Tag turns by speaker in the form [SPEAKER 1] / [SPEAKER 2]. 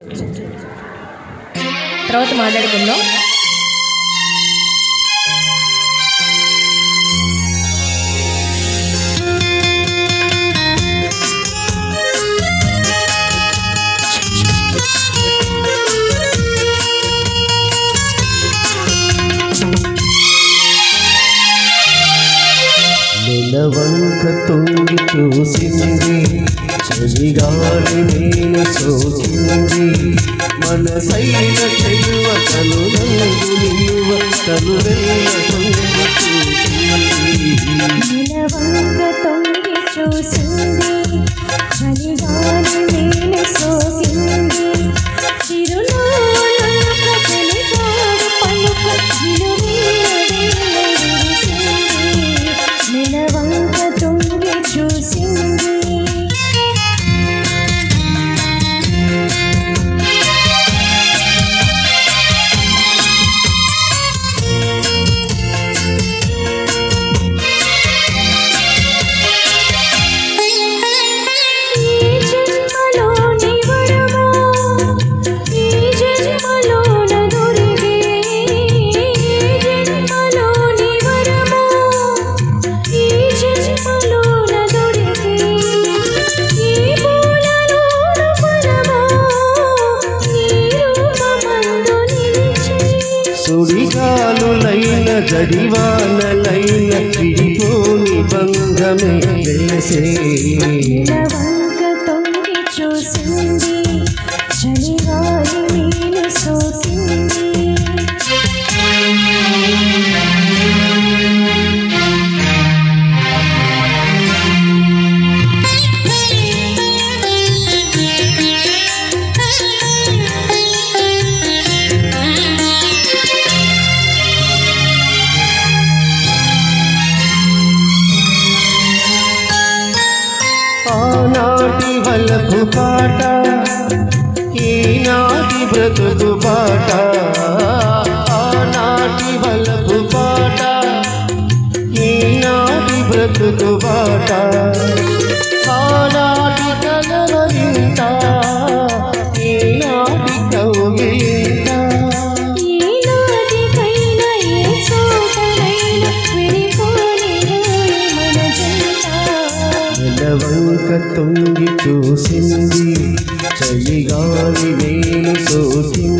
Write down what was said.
[SPEAKER 1] తర్వాత మాట్లాడుకుందాం
[SPEAKER 2] నెలవంక తొంగి చూసింది చలిగాలి నేను సోకింది మనసైన చెలువ తను నంగు నిలువ తను వెళ్ళ తొంగి చూసింది
[SPEAKER 3] నిలవంగ తొంగి చూసింది చలిగాలి నేను సోకింది చిరునాలుక చెలిగాడు పలుక నిలవంగ తొంగి చూసింది ఈ జన్మలోని వరమో ఈ జన్మలోన దొరికే ఈ జన్మలోని వరమో ఈ జన్మలోన దొరికే ఈ పూలలోన ఫలమో నీ రూపమందు నిలిచి
[SPEAKER 2] సుడిగాలులైన జడివానలైన విడిపోని బంధమే వెలసే
[SPEAKER 3] నిలవంక తొంగి చూసింది చలిగాలి నేను సోకింది
[SPEAKER 2] ఆనాటి వలపు పాట ఈనాటి బ్రతుకు పాట ఆనాటి వలపు పాట ఈనాటి బ్రతుకు పాట ఆనాటి కలవరింత ఈనాటి కౌగిలింత
[SPEAKER 3] ఈనాటికైనా ఏ చోటనైనా విడిపోనిదే మన జంట
[SPEAKER 2] నెలవంక తొంగి చూసింది చలిగాలి నేను సోకింది